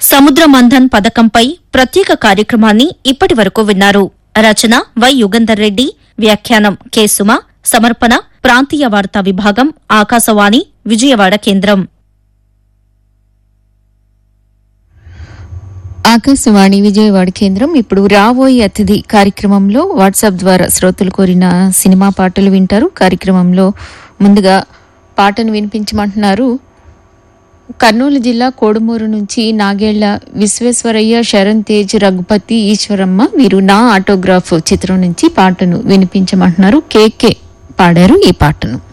సముద్ర మంథన్ పథకంపై ప్రత్యేక కార్యక్రమాన్ని ఇప్పటి వరకు విన్నారు రచన వై యుగంధర్ రెడ్డి వ్యాఖ్యానం కె సుమ సమర్పణ ప్రాంతీయ వార్తా విభాగం ఆకాశవాణి విజయవాడ కేంద్రం ఆకాశవాణి విజయవాడ కేంద్రం ఇప్పుడు రాబోయే అతిథి కార్యక్రమంలో వాట్సాప్ ద్వారా శ్రోతలు కోరిన సినిమా పాటలు వింటారు కార్యక్రమంలో ముందుగా పాటను వినిపించమంటున్నారు కర్నూలు జిల్లా కోడుమూరు నుంచి నాగేళ్ల విశ్వేశ్వరయ్య శరణ్ తేజ్ రఘుపతి ఈశ్వరమ్మ వీరు నా ఆటోగ్రాఫ్ చిత్రం నుంచి పాటను వినిపించమంటున్నారు కేకే పాడారు ఈ పాటను